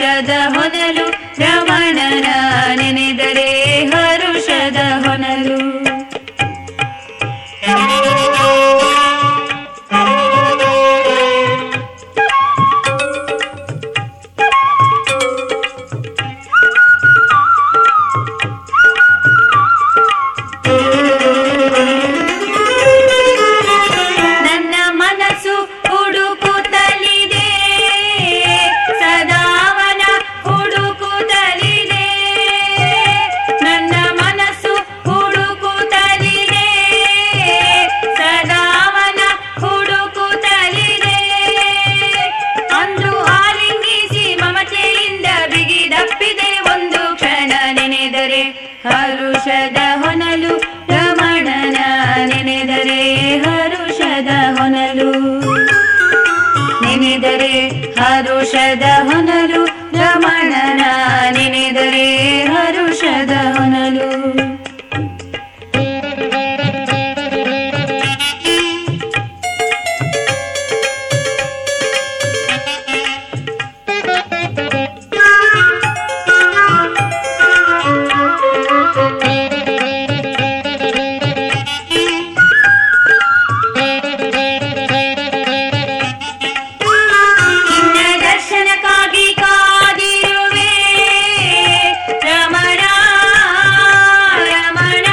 ಹರುಷದ ಹೊನಲು ರಮಣನ ನೆನೆದರೆ ಹರುಷದ ಹೊನಲು ನನ್ನ ಮನಸ್ಸು ಹುಡುಕುತ್ತಲಿದೆ ಸದಾವನ ಹುಡುಕುತ್ತಲಿದೆ ನನ್ನ ಮನಸ್ಸು ಹುಡುಕುತ್ತಲಿದೆ ಸದಾವನ ಹುಡುಕುತ್ತಲಿದೆ ಅಂದು ಆಲಿಂಗಿಸಿ ಮಮತೆಯಿಂದ ಬಿಗಿದಪ್ಪಿದೆ ಒಂದು ಕ್ಷಣ ನೆನೆದರೆ ಹರುಷದ ಹೊನಲು ರಮಣನ ನೆನೆದರೆ ಹರುಷದ ಹೊನಲು ನೆನೆದರೆ ಹರುಷದ ಹೊನಲು ರಮಣನ ನೆನೆದರೆ ಹರುಷದ ಹೊನಲು ನಿನ್ನ ದರ್ಶನಕ್ಕಾಗಿ ಕಾದಿರುವೆ ರಮಣ ರಮಣ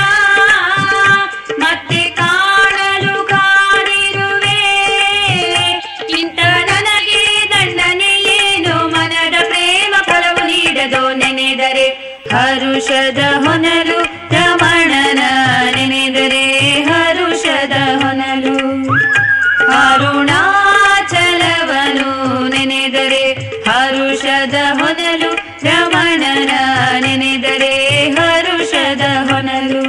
ಮತ್ತೆ ಕಾಣಲು ಕಾದಿರುವೆ ಇಂಥ ನನಗೆ ದಂಡನೆ ಏನು ಮನದ ಪ್ರೇಮ ಫಲವು ನೀಡದೋ ನೆನೆದರೆ ಹರುಷದ ಹೊನಲು ರಮಣನ ನೆನೆದರೆ ಹರುಷದ ಹೊನಲು ಅರುಣಾಚಲವನು ನೆನೆದರೆ ಹರುಷದ ಹೊನಲು ರಮಣನ ನೆನೆದರೆ ಹರುಷದ ಹೊನಲು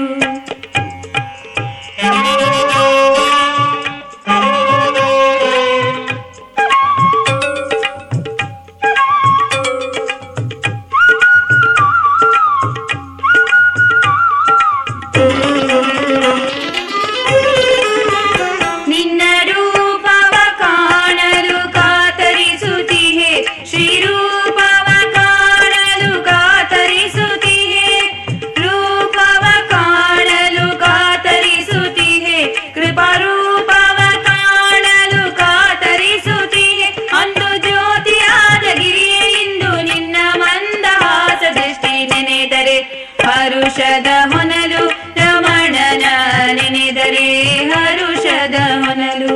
ನಿನ್ನ ರೂಪವ ಕಾಣಲು ಕಾತರಿಸುತ್ತಿಹೆ ಶ್ರೀರೂಪವ ಕಾಣಲು ಕಾತರಿಸುತ್ತಿಹೆ ರೂಪವ ಕಾಣಲು ಕಾತರಿಸುತ್ತಿಹೆ ಕೃಪಾರೂಪವ ಕಾಣಲು ಕಾತರಿಸುತ್ತಿಹೆ ಅಂದು ಜ್ಯೋತಿಯಾದ ಗಿರಿಯೇ ಇಂದು ನಿನ್ನ ಮಂದಹಾಸ ದೃಷ್ಟಿ ನೆನೆದರೆ ಹರುಷದ ಹೊನಲು ರಮಣನ ನೆನೆದರೆ ಹರುಷದ ಹೊನಲು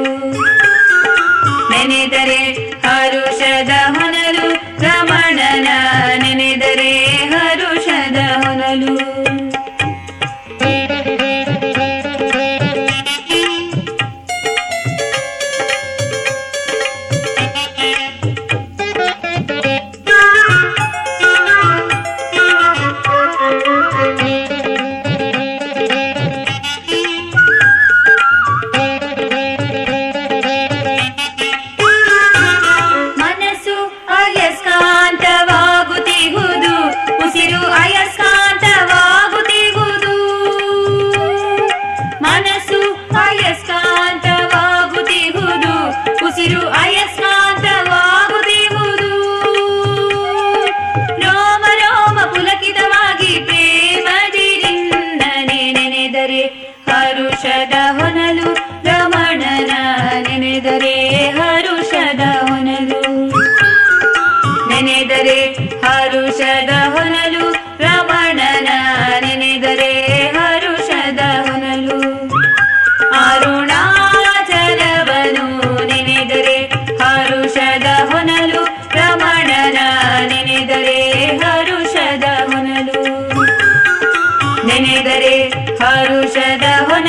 ನೆನೆದರೆ ಹರುಷದ ಹೊನಲು ರಮಣನ ನೆನೆದರೆ ಹರುಷದ ಹೊನಲು ಮನಸ್ಸು ಅಯಸ್ಕಾಂತವಾಗುತ್ತಿಹುದು ಉಸಿರು ಅಯಸ್ಕಾಂತವಾಗುತ್ತಿಹುದು ಮನಸ್ಸು ಅಯಸ್ಕಾಂತವಾಗುತ್ತಿಹುದು ಉಸಿರು ಅಯಸ್ಕಾಂತವಾಗುತ್ತಿಹುದು ರೋಮ ರೋಮ ಪುಲಕಿತವಾಗಿ ಪ್ರೇಮದಿರಿಂದ ನೆನೆದರೆ ಹರುಷದ ಹೊನಲು ರಮಣನ ನೆನೆದರೆ ಹರುಷದ ಹೊನಲು ನೆನೆದರೆ ಹರುಷದ ಹೊನಲು ರಮಣನ ನೆನೆದರೆ ಹರುಷದ ಹೊನಲು ಅರುಣಾಚಲವನು ನೆನೆದರೆ ಹರುಷದ ಹೊನಲು ರಮಣನ ನೆನೆದರೆ ಹರುಷದ ಹೊನಲು ನೆನೆದರೆ ಹರುಷದ ಹೊನಲು